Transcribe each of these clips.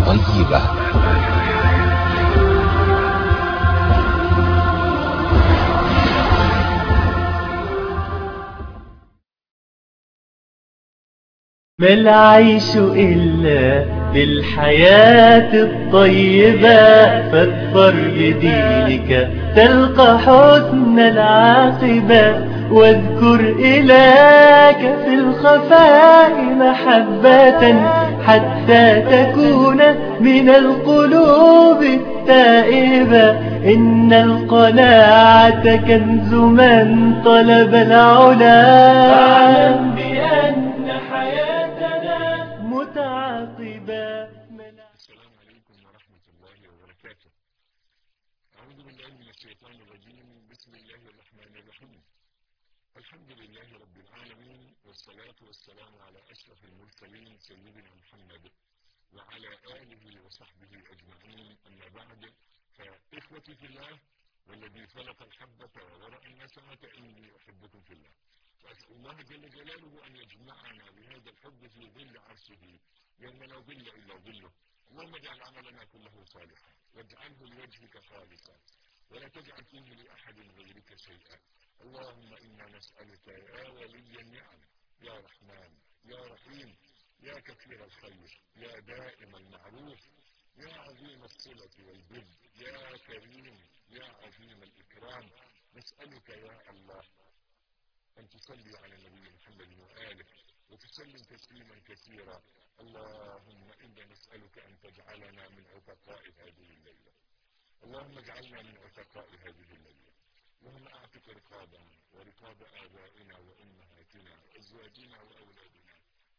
طيبة ما العيش إلا بالحياة الطيبة فاظفر بدينك تلقى حسن العاقبة واذكر إلهك في الخفاء محبة حتى تكون من القلوب التائبة إن القناعة كنز من طلب العلا فاعلم بأن حياتنا متعاقبة السلام عليكم ورحمة الله وبركاته أعوذ بالله من الشيطان الرجيم بسم الله الرحمن الرحيم الحمد لله رب العالمين والصلاة والسلام على أشرف المرسلين سيدنا محمد وعلى آله وصحبه أجمعين أما بعد فإخوتي في الله والذي خلق الحبة وورأ النسمة إني أحبكم في الله وأسأل الله جل جلاله أن يجمعنا بهذا الحب في ظل عرشه يوم لا ظل إلا ظله اللهم اجعل عملنا كله صالحا واجعله لوجهك خالصا ولا تجعل فيه لأحد غيرك شيئا اللهم إنا نسألك يا ولي النعم يا رحمن يا رحيم يا كثير الخير يا دائم المعروف يا عظيم الصلة والبر يا كريم يا عظيم الإكرام نسألك يا الله أن تصلي على النبي محمد وآله وتسلم تسليما كثيرا اللهم إنا نسألك أن تجعلنا من عتقاء هذه الليلة اللهم اجعلنا من عتقاء هذه الليلة اللهم أعتق رقابنا ورقاب آبائنا وأمهاتنا وأزواجنا وأولادنا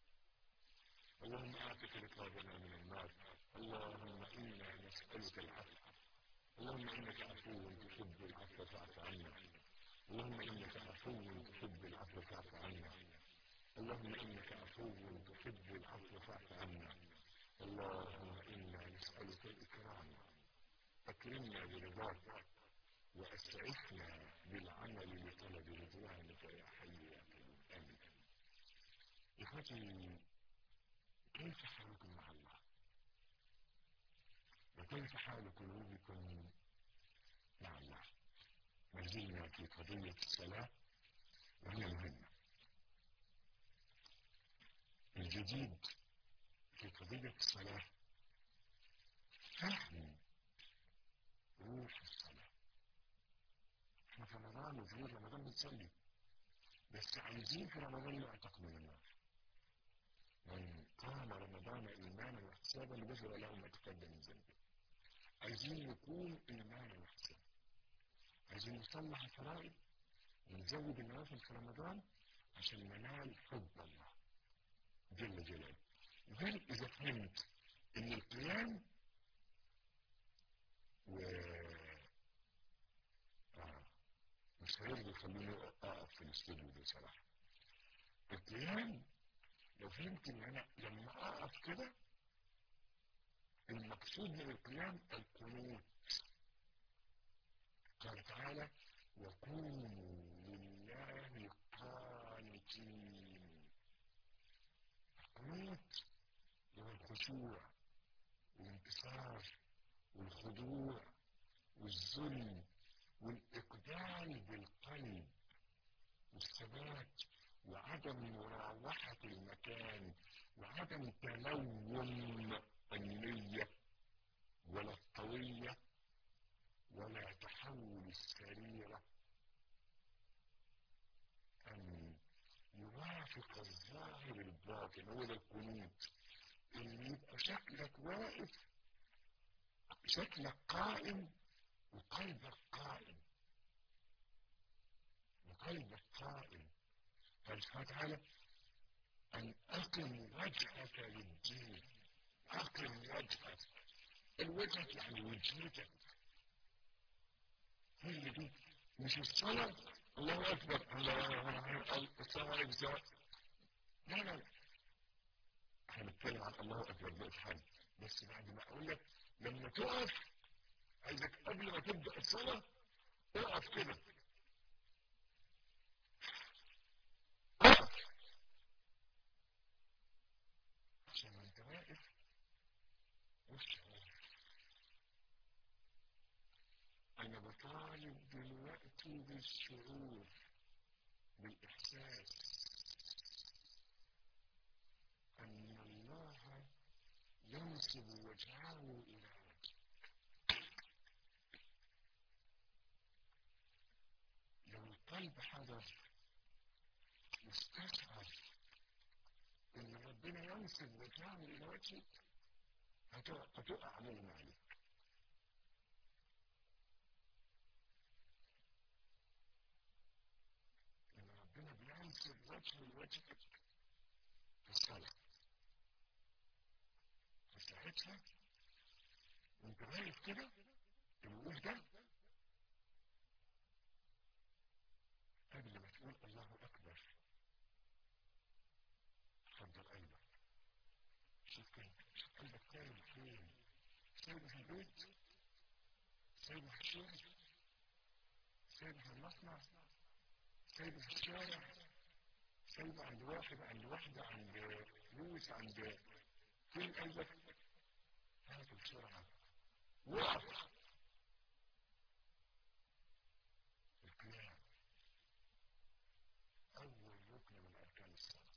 اللهم أعتق رقابنا من النار اللهم إنا نسألك العفو اللهم إنك عفو تحب العفو فاعف عنا اللهم إنك عفو تحب العفو فاعف عنا اللهم إنك عفو تحب العفو فاعف عنا اللهم إنا نسألك الإكرام أكرمنا برضاك وأسعفنا بالعمل لطلب رضوانك يا حي يا قيوم آمين إخوتي كيف حالكم مع الله وكيف حال قلوبكم مع الله ما زلنا في قضية الصلاة وهي مهمة الجديد في قضية الصلاة فهم روح الصلاة احنا في رمضان وفي رمضان بنصلي بس عايزين في رمضان نعتق من النار من قام رمضان ايمانا واحتسابا غفر له ما تقدم من ذنبه عايزين نكون ايمانا واحتسابا عايزين نصلح الفرائض ونزود النوافل في رمضان عشان ننال حب الله جل جلاله لذلك اذا فهمت ان القيام و آه. مش هيرضوا يخلوني اقف في الاستوديو ده صراحه القيام لو فهمت ان انا لما اقف كده المقصود من القيام القنوت قال تعالى وقوموا لله قانتين القنوت هو الخشوع والانكسار والخضوع والذل والإقبال بالقلب والثبات وعدم مراوحة المكان وعدم تلون النية ولا الطوية ولا تحول السريرة أن يوافق الظاهر الباطن هو ده القنوت اللي يبقى شكلك واقف شكلك قائم وقلبك قائم وقلبك قائم قال سبحانه وتعالى أن أقم وجهك للدين أقم وجهك الوجه يعني وجهتك هي دي مش الصلاة الله أكبر الله السلام عليكم لا لا لا احنا بنتكلم عن الله أكبر ده حاجة بس بعد ما أقول لك لما تقف عايزك قبل ما تبدأ الصلاة اقف كده اقف عشان وانت واقف وش أنا بطالب دلوقتي بالشعور بالإحساس أن الله ينصب وجهه إلى وجهك لو القلب حضر واستشعر ان ربنا ينصب وجهه الى وجهك هتقع علينا عليك ان ربنا بينصب وجهه لوجهك في الصلاه فساعتها وانت واقف كده الوقوف ده قبل ما تقول الله اكبر حضر قلبك شوف قلبك شوف قلبك تايه فين سايبه في البيت سايبه في الشغل سايبه في المصنع سايبه في الشارع سايبه عند واحد عند واحدة عند فلوس عند فين قلبك هاته بسرعة وقف القيام أول ركن من أركان الصلاة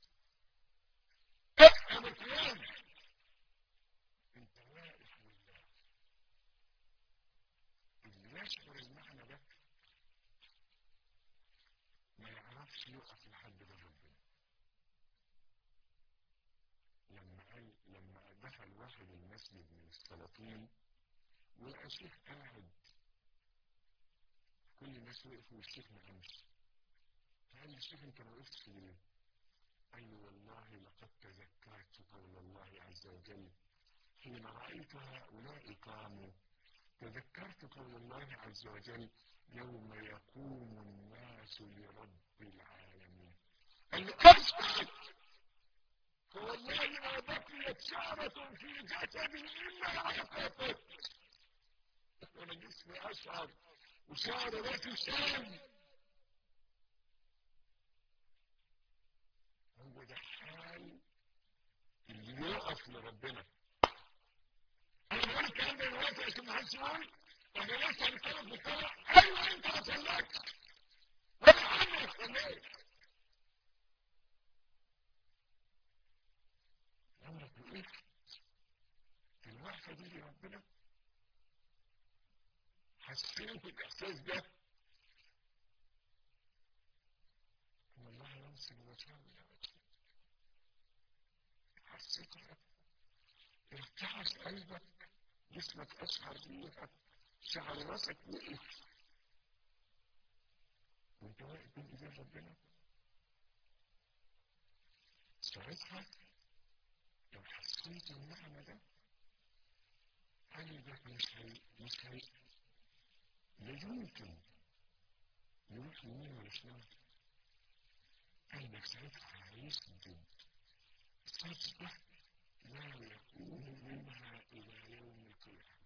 افهم القيام أنت واقف لله اللي يشعر المعنى ده ما يعرفش يقف لحد باب ربنا لما قال لما دخل واحد المسجد من السلاطين ولقى شيخ قاعد كل الناس وقفوا والشيخ ما قامش فقال لي الشيخ انت ما وقفتش ليه؟ قال له والله لقد تذكرت قول الله عز وجل حين رأيت هؤلاء قاموا تذكرت قول الله عز وجل يوم يقوم الناس لرب العالمين قال له اسكت فوالله ما بقيت شعرة في جسدي إلا عقبت أنا جسمي أشعر وشعر راسي شام هو ده حال اللي يقف لربنا انا بقول الكلام ده دلوقتي عشان ما حدش يقول انا لسه هنتكلم في الطلع ايوه انت ما صليتش ولا عمرك صليت عمرك وقفت في الوقفه دي لربنا حسيت الاحساس ده والله ينصب وجهه الى وجهك حسيت ارتعش قلبك جسمك اشعر ريحك شعر راسك وقف وانت واقف بين ايدين ربنا ساعتها لو حسيت المعنى ده قلبك مش هي مش هي لا يمكن يروح يمين ولا شمال قلبك ساعتها هيسجد سجدة لا يقوم منها إلى يوم القيامة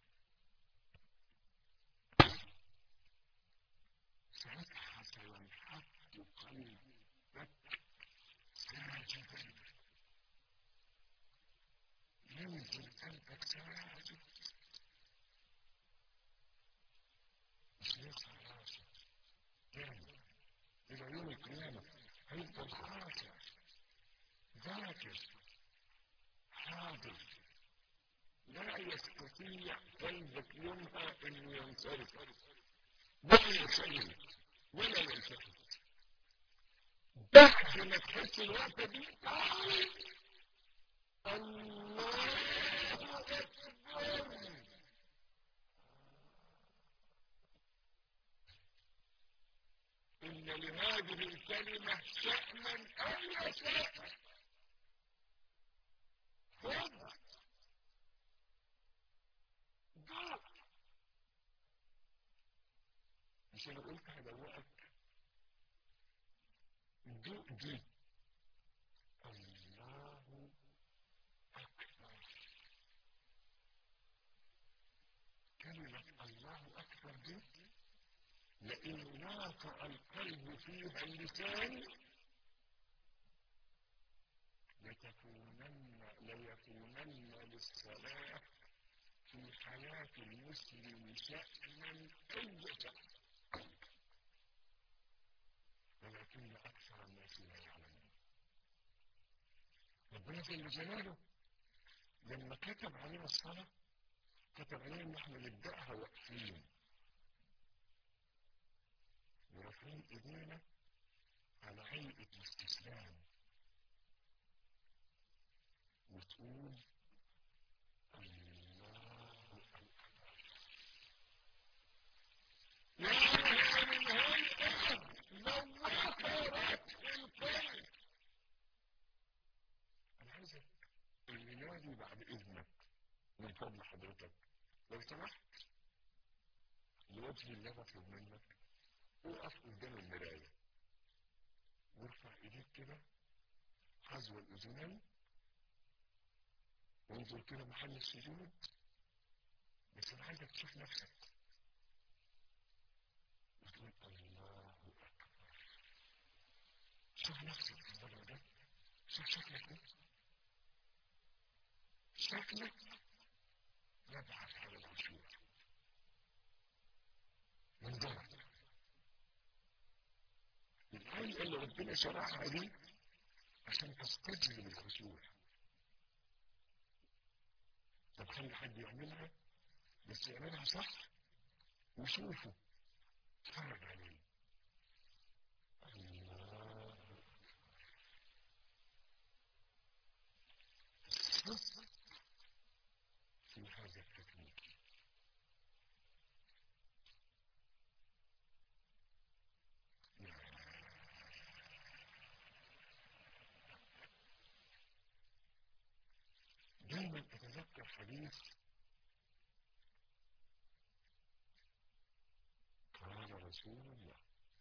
ساعتها سينحط قلبك ساجدا ينزل قلبك ساجد مش يرفع راسه تاني إلى يوم القيامة هيفضل خاشع ذاكر حاضر لا يستطيع قلبك يومها انه ينصرف ولا يسلم ولا يلتفت بعد ما تحس الوقفه دي تعالي الله اكبر ان لهذه الكلمه شأنا اي شأن خذ دوق مش انا قلت هدوقك دوق دي الله اكبر كلمة الله اكبر دي لئن ناطع القلب فيها اللسان لتكونن ليكونن للصلاة في حياة المسلم شأنا أي شأن ولكن أكثر الناس لا يعلمون ربنا جل جلاله لما كتب علينا الصلاة كتب علينا إن احنا نبدأها واقفين ورافعين إيدينا على هيئة الاستسلام وتقول الله أكبر يا من هيئة نورت الكل أنا عايزك الميلادي بعد إذنك من فضل حضرتك لو سمحت لوجه الله بطلب منك اقف قدام المراية وارفع ايديك كده حذو الاذنين وانظر كده محل السجود بس انا عايزك تشوف نفسك وتقول الله اكبر شوف نفسك في الوضع ده شوف شكلك ايه شكلك يبعث على الخشوع منظرك الآية اللي ربنا شرعها دي عشان تستجلب الخشوع طب خلي حد يعملها بس يعملها صح وشوفه اتفرج عليه الله الصدق في هذا التكنيك دايما اتذكر حديث قال رسول الله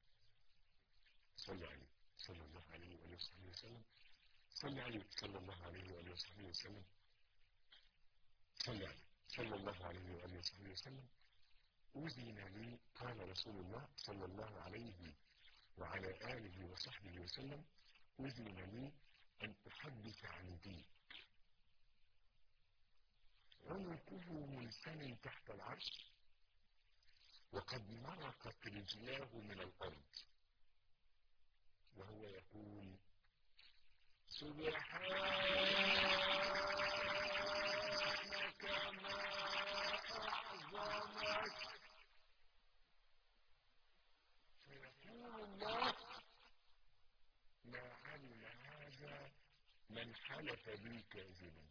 صلى عليه صلى الله عليه وآله وصحبه وسلم صلى عليه صلى الله عليه وآله وصحبه وسلم صلى عليه صلى الله عليه وآله وصحبه وسلم أذن لي قال رسول الله صلى الله عليه وعلى آله وصحبه وسلم أذن لي أن أحدث عن دين عنقه منسن تحت العرش وقد مرقت رجلاه من الأرض وهو يقول سبحانك ما أعظمك فيقول الله ما علم هذا من حلف بي كاذبا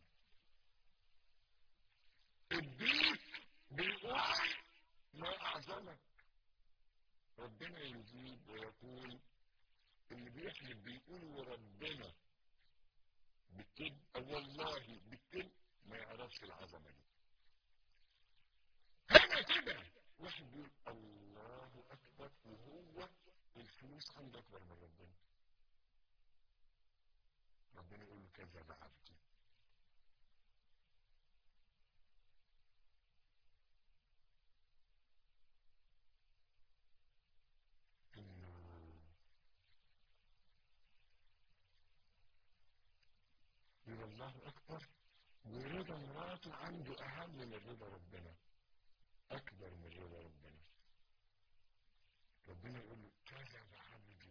الدين بيقول ما أعظمك ربنا يجيب ويقول اللي بيحلف بيقول وربنا بالكذب أو والله بالكذب ما يعرفش العظمة دي هنا كده واحد بيقول الله أكبر وهو الفلوس عنده أكبر من ربنا ربنا يقول له كذب عبدي من الله أكبر ورضا مراته عنده أهم من رضا ربنا أكبر من رضا ربنا ربنا يقول له كذب عبدي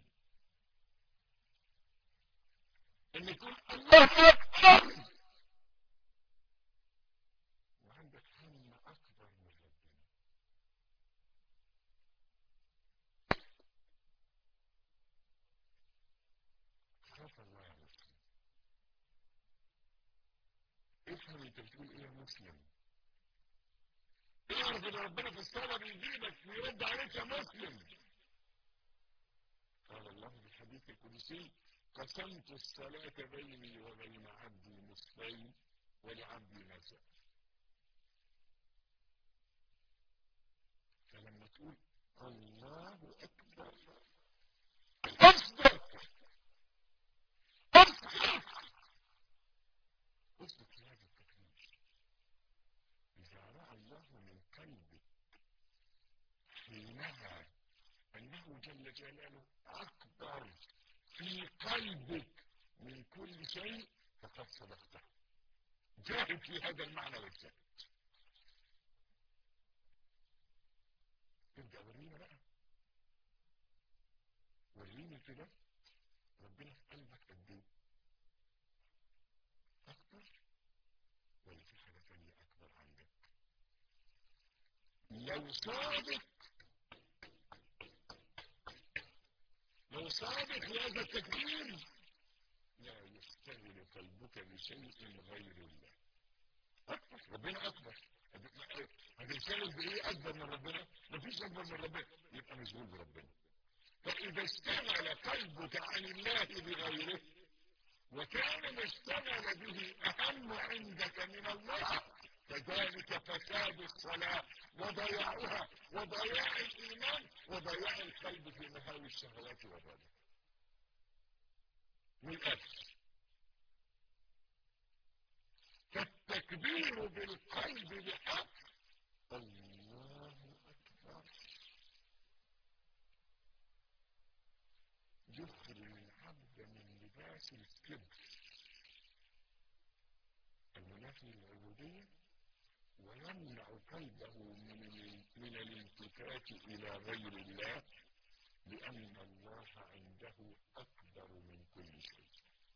إن يكون الله أكبر وعندك هم أكبر من ربنا خاف الله يا مسلم افهم انت بتقول ايه يا مسلم اعرف ان ربنا في الصلاة بيجيبك ويرد عليك يا مسلم قال الله في الحديث القدسي قسمت الصلاة بيني وبين عبدي نصفين ولعبدي ما سأل فلما تقول الله أكبر أصدق أصدق اثبت في هذا التكليف إذا رأى الله من قلبك حينها أنه جل جلاله أكبر في قلبك من كل شيء فقد صدقته جاهد في هذا المعنى والجاهد تعمل كده ربنا في قلبك قد ايه اكبر ولا في حاجه ثانيه اكبر عندك لو صادق لو صادق في هذا التكبير لا يشتغل قلبك بشيء غير الله اكبر ربنا اكبر هتشتغل بايه اكبر من ربنا مفيش اكبر من ربنا يبقى مشغول بربنا فاذا اشتغل قلبك عن الله بغيره وكان ما اشتغل به اهم عندك من الله كذلك فساد الصلاة وضياعها وضياع الإيمان وضياع القلب في مهاوي الشهوات والرجاء والأكل فالتكبير بالقلب بحق الله أكبر يخرج العبد من لباس الكبر المنافي للعبودية ويمنع قلبه من من الالتفات إلى غير الله لأن الله عنده أكبر من كل شيء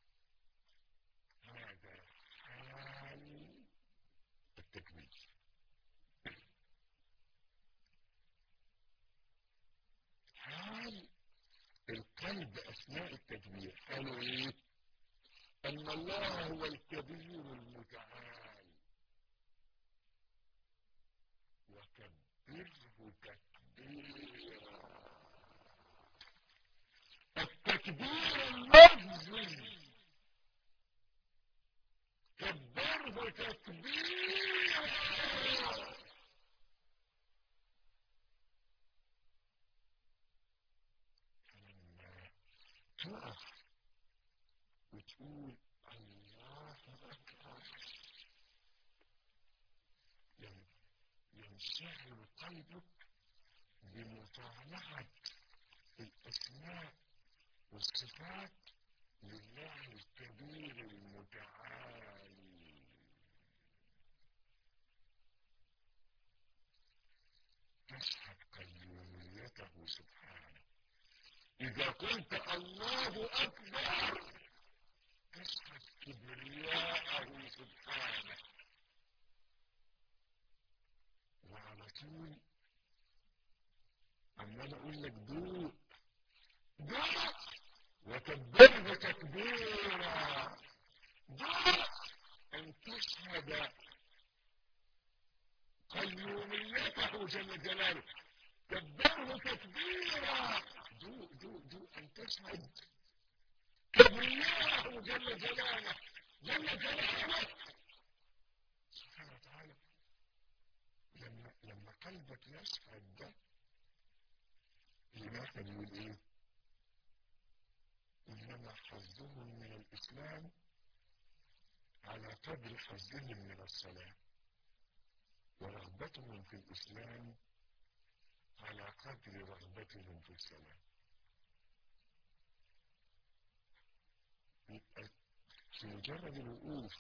هذا حال التكبير حال القلب أثناء التكبير حاله إيه؟ أن الله هو الكبير المتعال وكبره تكبيرا التكبير اللفظي كبره تكبيرا فلما تقف وتقول الله أكبر ينشغل قلبك بمطالعة الأسماء والصفات لله الكبير المتعالي تشهد قيوميته سبحانه إذا قلت الله أكبر تشهد كبرياءه سبحانه وعلى طول عمال اقول لك دوق دوق وكبره تكبيرا دوق ان تشهد قيوميته جل جلاله كبره تكبيرا دوق دوق دوق ان تشهد كبرياءه جل جلاله جل جلاله سبحانه وتعالى لما لما قلبك يشهد ده لماذا يقول ايه انما حظهم من الاسلام على قدر حظهم من الصلاة ورغبتهم في الاسلام على قدر رغبتهم في الصلاة يبقى في مجرد الوقوف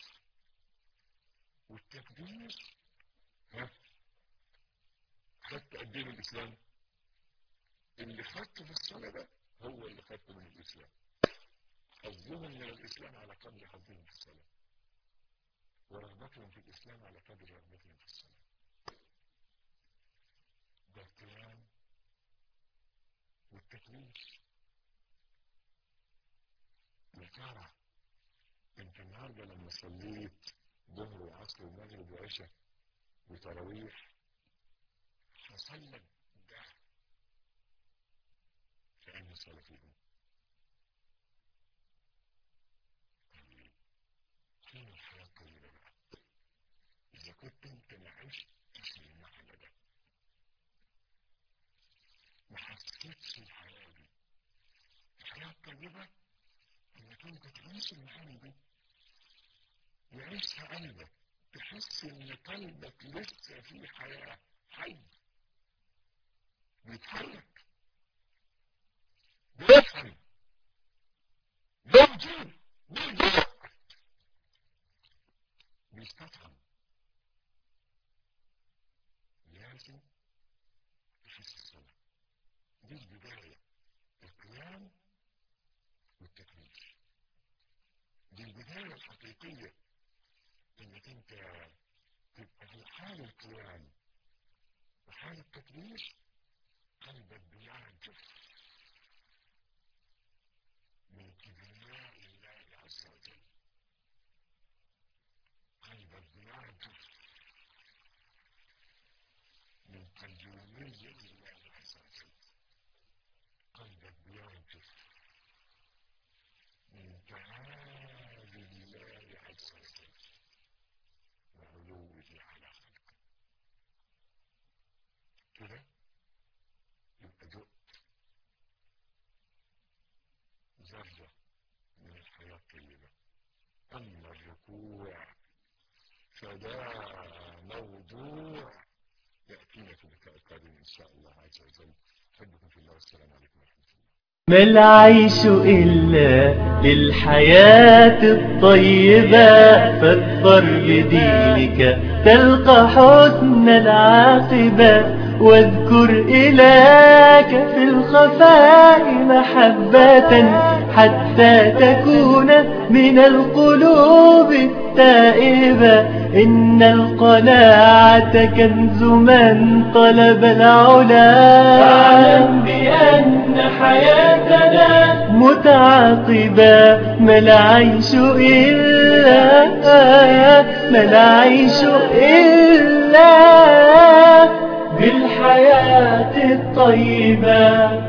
والتكبير ها خدت قد ايه من الاسلام اللي خدته في الصلاه ده هو اللي خدته من الاسلام حظهم من الاسلام على قدر حظهم في الصلاه ورغبتهم في الاسلام على قدر رغبتهم في الصلاه ده القيام والتكبير يا ترى انت النهارده لما صليت ظهر وعصر ومغرب وعشاء وتراويح حصل لك ده في أي صلاة فيهم طيب فين الحياة الطويلة بقى إذا كنت أنت ما عشتش المعنى ده ما حسيتش الحياة دي الحياة الطيبة إنك أنت تعيش المعاني دي يعيشها قلبك تحس إن قلبك لسه فيه حياة حي بيتحرك بيفهم بيجي بيجي بيستفهم لازم تحس الصلاة دي البداية القيام البداية الحقيقية انك انت تبقى في حال القيام وحال التكبير قلبك بيعجف من كبرياء الله عز وجل قلبك بيعجف من قيومية الله عز وجل قلبك بيعجف من تعالي الله عز وجل وعلوه على خلقه كده يبقى دقت ذرة من الحياة الطيبة أما الركوع فده موضوع يأتينا في اللقاء القادم إن شاء الله عز وجل أحبكم في الله والسلام عليكم ورحمة الله ما العيش إلا للحياة الطيبة فاظفر بدينك تلقى حسن العاقبة واذكر إلهك في الخفاء محبة حتى تكون من القلوب التائبة إن القناعة كنز من طلب العلا فاعلم بأن حياتنا متعاقبة ما العيش إلا ما العيش إلا بالحياة الطيبة